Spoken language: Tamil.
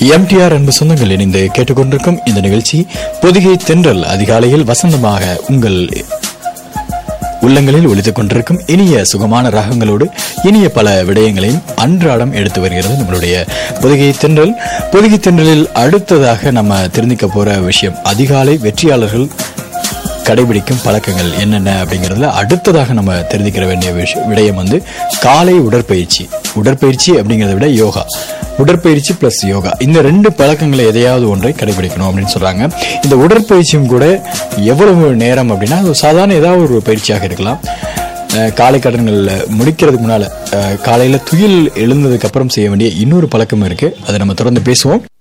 எம்டிஆர் அன்பு சொந்தங்கள் இணைந்து கேட்டுக்கொண்டிருக்கும் இந்த நிகழ்ச்சி பொதிகை தென்றல் அதிகாலையில் வசந்தமாக உங்கள் உள்ளங்களில் ஒலித்துக் கொண்டிருக்கும் இனிய சுகமான ராகங்களோடு இனிய பல விடயங்களையும் அன்றாடம் எடுத்து வருகிறது நம்மளுடைய பொதிகை தென்றல் பொதிகை தென்றலில் அடுத்ததாக நம்ம தெரிஞ்சுக்க போற விஷயம் அதிகாலை வெற்றியாளர்கள் கடைபிடிக்கும் பழக்கங்கள் என்னென்ன அப்படிங்கிறதுல அடுத்ததாக நம்ம தெரிஞ்சுக்கிற வேண்டிய விஷயம் விடயம் வந்து காலை உடற்பயிற்சி உடற்பயிற்சி அப்படிங்கிறத விட யோகா உடற்பயிற்சி பிளஸ் யோகா இந்த ரெண்டு பழக்கங்களை எதையாவது ஒன்றை கடைபிடிக்கணும் அப்படின்னு சொல்றாங்க இந்த உடற்பயிற்சியும் கூட எவ்வளவு நேரம் அப்படின்னா அது சாதாரண ஏதாவது ஒரு பயிற்சியாக இருக்கலாம் அஹ் காலை கடன்களில் முடிக்கிறதுக்கு முன்னால அஹ் காலையில துயில் எழுந்ததுக்கு அப்புறம் செய்ய வேண்டிய இன்னொரு பழக்கம் இருக்கு அதை நம்ம தொடர்ந்து பேசுவோம்